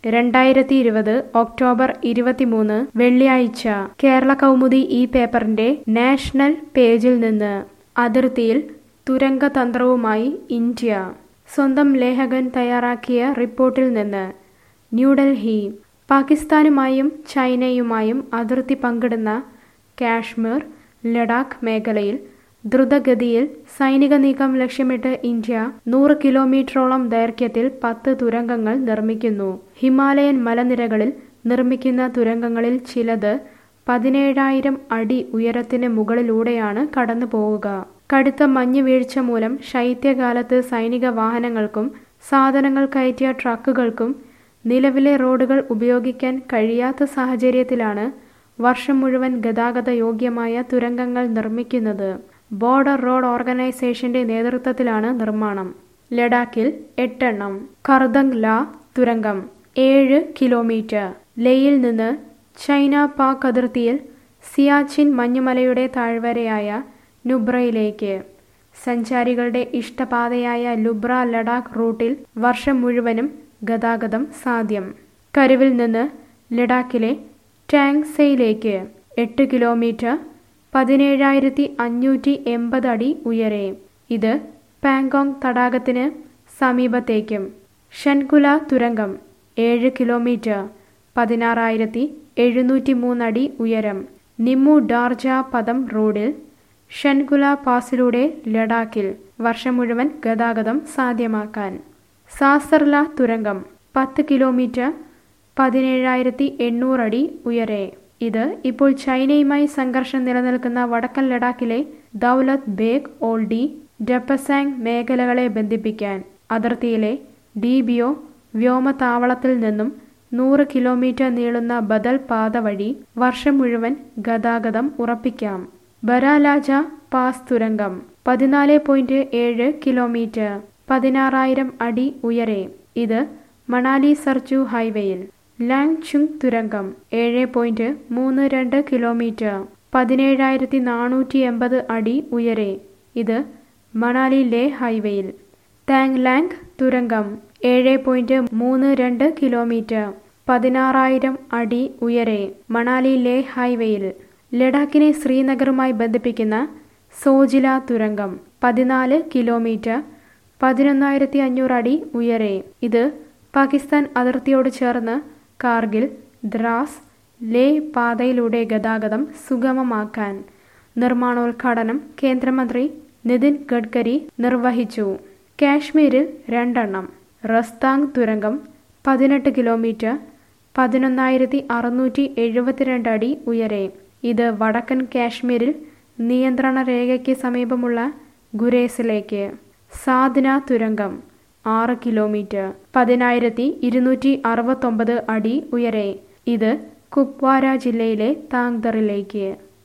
രണ്ടായിരത്തി ഇരുപത് ഒക്ടോബർ ഇരുപത്തിമൂന്ന് വെള്ളിയാഴ്ച കേരള കൗമുദി ഈ പേപ്പറിന്റെ നാഷണൽ പേജിൽ നിന്ന് അതിർത്തിയിൽ തുരങ്കതന്ത്രവുമായി ഇന്ത്യ സ്വന്തം ലേഖകൻ തയ്യാറാക്കിയ റിപ്പോർട്ടിൽ നിന്ന് ന്യൂഡൽഹി പാകിസ്ഥാനുമായും ചൈനയുമായും അതിർത്തി പങ്കിടുന്ന കാശ്മീർ ലഡാക്ക് മേഖലയിൽ ദ്രുതഗതിയിൽ സൈനിക നീക്കം ലക്ഷ്യമിട്ട് ഇന്ത്യ നൂറ് കിലോമീറ്ററോളം ദൈർഘ്യത്തിൽ പത്ത് തുരങ്കങ്ങൾ നിർമ്മിക്കുന്നു ഹിമാലയൻ മലനിരകളിൽ നിർമ്മിക്കുന്ന തുരങ്കങ്ങളിൽ ചിലത് പതിനേഴായിരം അടി ഉയരത്തിന് മുകളിലൂടെയാണ് കടന്നു പോവുക കടുത്ത മഞ്ഞ് വീഴ്ച മൂലം ശൈത്യകാലത്ത് സൈനിക വാഹനങ്ങൾക്കും സാധനങ്ങൾ കയറ്റിയ ട്രക്കുകൾക്കും നിലവിലെ റോഡുകൾ ഉപയോഗിക്കാൻ കഴിയാത്ത സാഹചര്യത്തിലാണ് വർഷം മുഴുവൻ ഗതാഗത യോഗ്യമായ തുരങ്കങ്ങൾ നിർമ്മിക്കുന്നത് ബോർഡർ റോഡ് ഓർഗനൈസേഷന്റെ നേതൃത്വത്തിലാണ് നിർമ്മാണം ലഡാക്കിൽ എട്ടെണ്ണം കർദങ് ല തുരങ്കം ഏഴ് കിലോമീറ്റർ ലേയിൽ നിന്ന് ചൈന പാക് അതിർത്തിയിൽ സിയാച്ചിൻ മഞ്ഞുമലയുടെ താഴ്വരയായ നുബ്രയിലേക്ക് സഞ്ചാരികളുടെ ഇഷ്ടപാതയായ ലുബ്ര ലഡാക്ക് റൂട്ടിൽ വർഷം മുഴുവനും ഗതാഗതം സാധ്യം കരുവിൽ നിന്ന് ലഡാക്കിലെ ടാങ്സയിലേക്ക് എട്ട് കിലോമീറ്റർ പതിനേഴായിരത്തി അഞ്ഞൂറ്റി എൺപത് അടി ഉയരെ ഇത് പാങ്കോങ് തടാകത്തിന് സമീപത്തേക്കും ഷൻകുല തുരങ്കം ഏഴ് കിലോമീറ്റർ പതിനാറായിരത്തി എഴുന്നൂറ്റി മൂന്നടി ഉയരം നിമ്മു ഡാർജ പദം റോഡിൽ ഷൻകുല പാസിലൂടെ ലഡാക്കിൽ വർഷം മുഴുവൻ ഗതാഗതം സാധ്യമാക്കാൻ സാസർല തുരങ്കം പത്ത് കിലോമീറ്റർ പതിനേഴായിരത്തി എണ്ണൂറടി ഉയരെ ഇത് ഇപ്പോൾ ചൈനയുമായി സംഘർഷം നിലനിൽക്കുന്ന വടക്കൻ ലഡാക്കിലെ ദൗലത് ബേഗ് ഓൾഡി ഡപ്പസാങ് മേഖലകളെ ബന്ധിപ്പിക്കാൻ അതിർത്തിയിലെ ഡിബിഒ വ്യോമതാവളത്തിൽ നിന്നും നൂറ് കിലോമീറ്റർ നീളുന്ന ബദൽ പാത വഴി വർഷം മുഴുവൻ ഗതാഗതം ഉറപ്പിക്കാം ബരാലാജ പാസ് തുരങ്കം പതിനാല് പോയിന്റ് ഏഴ് കിലോമീറ്റർ പതിനാറായിരം അടി ഉയരെ ഇത് മണാലി സർച്ചു ഹൈവേയിൽ ലാങ് ചുങ് തുരങ്കം ഏഴ് പോയിന്റ് മൂന്ന് രണ്ട് കിലോമീറ്റർ പതിനേഴായിരത്തി നാനൂറ്റി എൺപത് അടി ഉയരെ ഇത് മണാലി ലേ ഹൈവേയിൽ താങ് ലാങ് തുരങ്കം ഏഴ് പോയിന്റ് മൂന്ന് രണ്ട് കിലോമീറ്റർ പതിനാറായിരം അടി ഉയരെ മണാലി ലേ ഹൈവേയിൽ ലഡാക്കിനെ ശ്രീനഗറുമായി ബന്ധിപ്പിക്കുന്ന സോജില തുരങ്കം പതിനാല് കിലോമീറ്റർ പതിനൊന്നായിരത്തി അഞ്ഞൂറ് അടി ഉയരെ ഇത് പാകിസ്ഥാൻ അതിർത്തിയോട് ചേർന്ന് കാർഗിൽ ദ്രാസ് ലേ പാതയിലൂടെ ഗതാഗതം സുഗമമാക്കാൻ നിർമ്മാണോദ്ഘാടനം കേന്ദ്രമന്ത്രി നിതിൻ ഗഡ്കരി നിർവഹിച്ചു കാശ്മീരിൽ രണ്ടെണ്ണം റസ്താങ് തുരങ്കം പതിനെട്ട് കിലോമീറ്റർ പതിനൊന്നായിരത്തി അറുന്നൂറ്റി എഴുപത്തിരണ്ട് അടി ഉയരെ ഇത് വടക്കൻ കാശ്മീരിൽ നിയന്ത്രണ രേഖയ്ക്ക് സമീപമുള്ള ഗുരേസിലേക്ക് സാധന തുരങ്കം ആറ് കിലോമീറ്റർ പതിനായിരത്തി ഇരുന്നൂറ്റി അറുപത്തൊമ്പത് അടി ഉയരെ ഇത് കുപ്വാര ജില്ലയിലെ താങ്ദറിലേക്ക്